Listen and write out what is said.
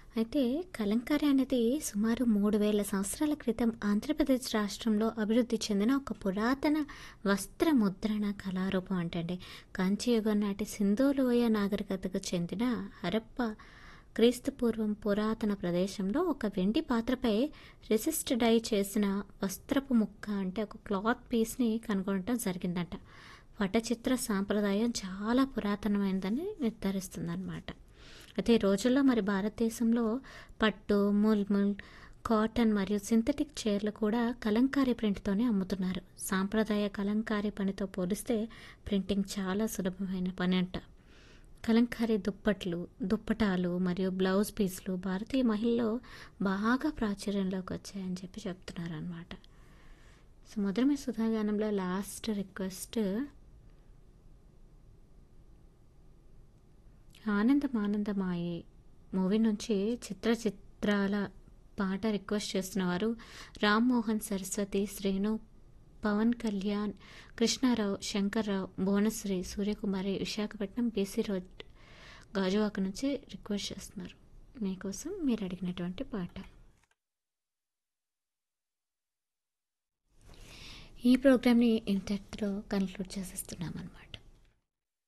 అయితే కలంకారీ అనేది సుమారు మూడు వేల సంవత్సరాల క్రితం ఆంధ్రప్రదేశ్ రాష్ట్రంలో అభివృద్ధి చెందిన ఒక పురాతన వస్త్ర ముద్రణ కళారూపం అంటండి కాంచీయుగం నాటి సింధులోయ నాగరికతకు చెందిన హరప్ప క్రీస్తు పూర్వం పురాతన ప్రదేశంలో ఒక వెండి పాత్రపై రెసిస్ట్ డై చేసిన వస్త్రపు ముక్క అంటే ఒక క్లాత్ పీస్ని కనుగొనడం జరిగిందట పటచిత్ర సాంప్రదాయం చాలా పురాతనమైనదని నిర్ధారిస్తుందన్నమాట అయితే ఈ రోజుల్లో మరి భారతదేశంలో పట్టు ముల్ముల్ కాటన్ మరియు సింథటిక్ చీరలు కూడా కలంకారీ ప్రింట్తోనే అమ్ముతున్నారు సాంప్రదాయ కలంకారీ పనితో పోలిస్తే ప్రింటింగ్ చాలా సులభమైన పని అంట కలంకారీ దుప్పట్లు దుప్పటాలు మరియు బ్లౌజ్ పీస్లు భారతీయ మహిళల్లో బాగా ప్రాచుర్యంలోకి వచ్చాయని చెప్పి చెప్తున్నారు అనమాట సో మొదలమే సుధాగానంలో last request Anandam Anandamaye movie నుంచి చిత్ర చిత్రాల పాట రిక్వెస్ట్ చేస్తున్న వారు రామ్మోహన్ సరస్వతి శ్రీను పవన్ కళ్యాణ్ కృష్ణారావు శంకర్రావు భువనశ్రీ సూర్యకుమారి విశాఖపట్నం బీసీ రోడ్ గాజువాక నుంచి రిక్వెస్ట్ చేస్తున్నారు మీకోసం మీరు అడిగినటువంటి పాట ఈ ప్రోగ్రామ్ని ఇంతటితో కన్క్లూడ్ చేసేస్తున్నాం అనమాట